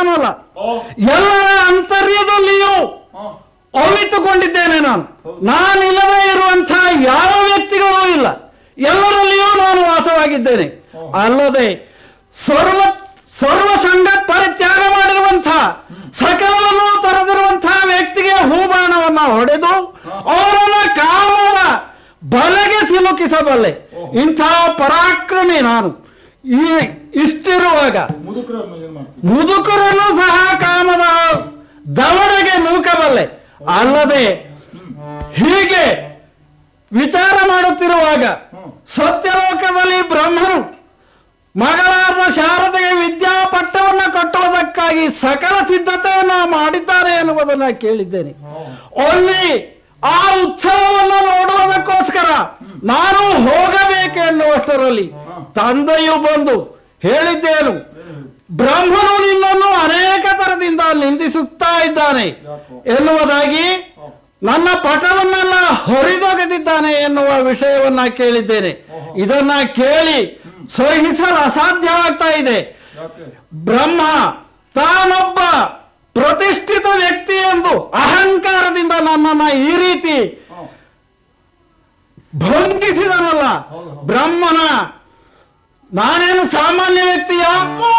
ಮಾತ್ರವಲ್ಲ ಓ ಎಲ್ಲರ ಅಂತರ್ಯದಲ್ಲಿಯೂ ಹಾ ಅವಿತುಕೊಂಡಿದ್ದೇನೆ ನಾನು ನಾನಿಲ್ಲದೆ ಇರುವಂತಹ ಯಾವ ವ್ಯಕ್ತಿಗಳೂ ಇಲ್ಲ ಎಲ್ಲರಲ್ಲಿಯೂ ನಾನು ವಾಸವಾಗಿದ್ದೇನೆ ಅಲ್ಲದೆ ಸರ್ವ ಸರ್ವ ಸಂಘ ಪರಿತ್ಯಾಗ ಮಾಡಿರುವಂತಹ ಸಕಲವನ್ನು ತೊರೆದಿರುವಂತಹ ವ್ಯಕ್ತಿಗೆ ಹೂಬಾಣವನ್ನ ಹೊಡೆದು ಅವರನ್ನ ಕಾಮದ ಬಲೆಗೆ ಸಿಲುಕಿಸಬಲ್ಲೆ ಇಂತಹ ಪರಾಕ್ರಮಿ ನಾನು ಈ ಇಷ್ಟಿರುವಾಗ ಮುದುಕರನ್ನು ಏನ್ ಮಾಡ್ತೀವಿ ಮುದುಕರನ್ನು ಸಹ ಕಾಮದ ದವಡೆಗೆ ನೂಕಬಲ್ಲೆ ಅಲ್ಲದೆ ಹೀಗೆ ವಿಚಾರ ಮಾಡುತ್ತಿರುವಾಗ ಸತ್ಯಲೋಕದಲ್ಲಿ ಬ್ರಹ್ಮನು ಮಗಳಾದ ಶಾರದೆಗೆ ವಿದ್ಯಾಪಟ್ಟವನ್ನು ಕಟ್ಟುವುದಕ್ಕಾಗಿ ಸಕಲ ಸಿದ್ಧತೆಯನ್ನು ಮಾಡಿದ್ದಾರೆ ಎನ್ನುವುದನ್ನು ಕೇಳಿದ್ದೇನೆ ಅಲ್ಲಿ ಆ ಉತ್ಸವವನ್ನು ನೋಡುವುದಕ್ಕೋಸ್ಕರ ನಾನು ಹೋಗಬೇಕು ಎನ್ನುವಷ್ಟರಲ್ಲಿ ತಂದೆಯು ಬಂದು ಹೇಳಿದ್ದೇನು ಬ್ರಹ್ಮನು ನಿನ್ನನ್ನು ಅನೇಕ ತರದಿಂದ ನಿಂದಿಸುತ್ತಾ ಇದ್ದಾನೆ ಎನ್ನುವುದಾಗಿ ನನ್ನ ಪಟವನ್ನೆಲ್ಲ ಹೊರಿದೊಗೆದಿದ್ದಾನೆ ಎನ್ನುವ ವಿಷಯವನ್ನ ಕೇಳಿದ್ದೇನೆ ಇದನ್ನ ಕೇಳಿ ಸಹಿಸಲು ಅಸಾಧ್ಯವಾಗ್ತಾ ಇದೆ ಯಾಕೆ ಬ್ರಹ್ಮ ತಾನೊಬ್ಬ ಪ್ರತಿಷ್ಠಿತ ವ್ಯಕ್ತಿ ಎಂದು ಅಹಂಕಾರದಿಂದ ನನ್ನನ್ನ ಈ ರೀತಿ ಹಾ ಭಂಗಿಸಿದನಲ್ಲ ಹೌದು, ಹೌದು. ಬ್ರಹ್ಮನ ನಾನೇನು ಸಾಮಾನ್ಯ ವ್ಯಕ್ತಿಯ